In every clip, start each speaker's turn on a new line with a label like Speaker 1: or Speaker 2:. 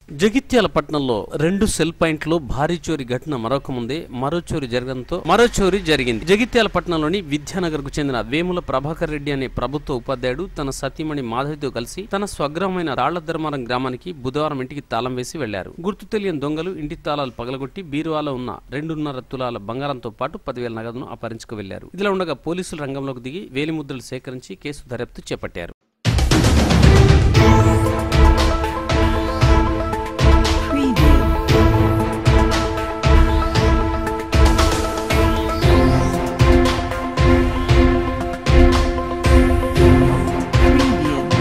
Speaker 1: జగిత్యాల పట్టణంలో రెండు సెల్ పాయింట్లు భారీ చోరీ ఘటన మరొక ముందే మరో చోరీ జరగడంతో మరో చోరీ జరిగింది జగిత్యాల పట్టణంలోని విద్యానగర్ కు చెందిన వేముల ప్రభాకర్ రెడ్డి అనే ప్రభుత్వ ఉపాధ్యాయుడు తన సతీమణి మాధవితో కలిసి తన స్వగ్రామమైన రాళ్ల ధర్మారం గ్రామానికి బుధవారం ఇంటికి తాళం వేసి వెళ్లారు గుర్తు తెలియని దొంగలు ఇంటి తాళాలు పగలగొట్టి బీరువాలో ఉన్న రెండున్నర తులాల బంగారంతో పాటు పదివేల నగదును అపహరించుకు వెళ్లారు ఇదిలా ఉండగా పోలీసులు రంగంలోకి దిగి వేలిముద్రలు సేకరించి కేసు దర్యాప్తు చేపట్టారు
Speaker 2: Preview. Preview.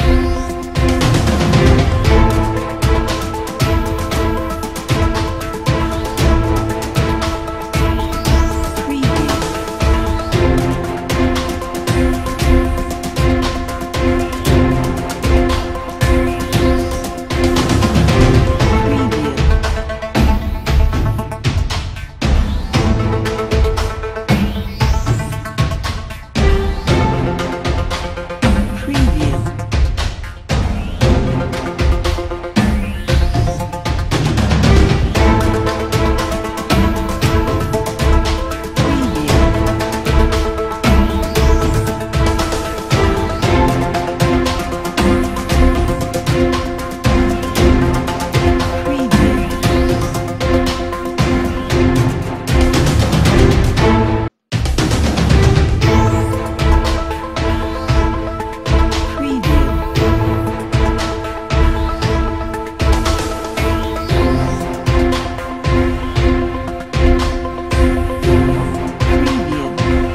Speaker 2: Preview. Preview. Preview. Preview. Preview. Preview. Preview.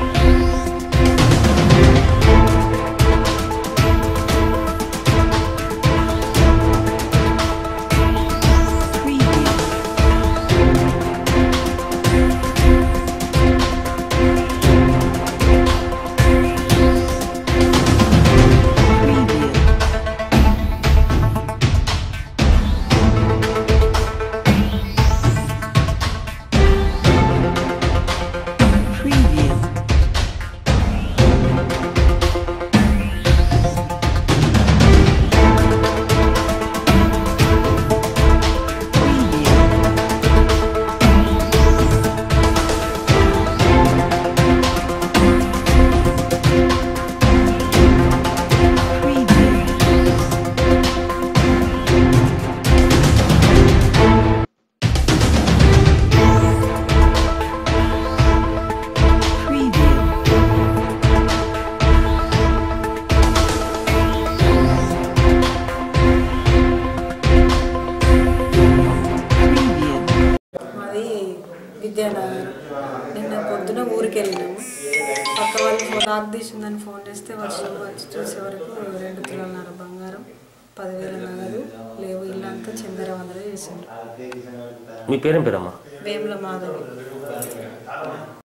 Speaker 2: Preview. Preview. Preview. Preview. Preview. Preview. Preview.
Speaker 3: మాది విద్యానగర్ నిన్న పొద్దున ఊరికి వెళ్ళినాము పక్క వాళ్ళు ఫోన్ లాక్ తీసిందని ఫోన్ చేస్తే వర్షం వచ్చి చూసే వరకు రెండు తులాలన్నర బంగారం పదివేల నగదు లేవు ఇల్లంతా చిందర వందర చేసిండ్రు
Speaker 4: మీ పేరేం పేరమ్మా
Speaker 3: వేముల మాధవి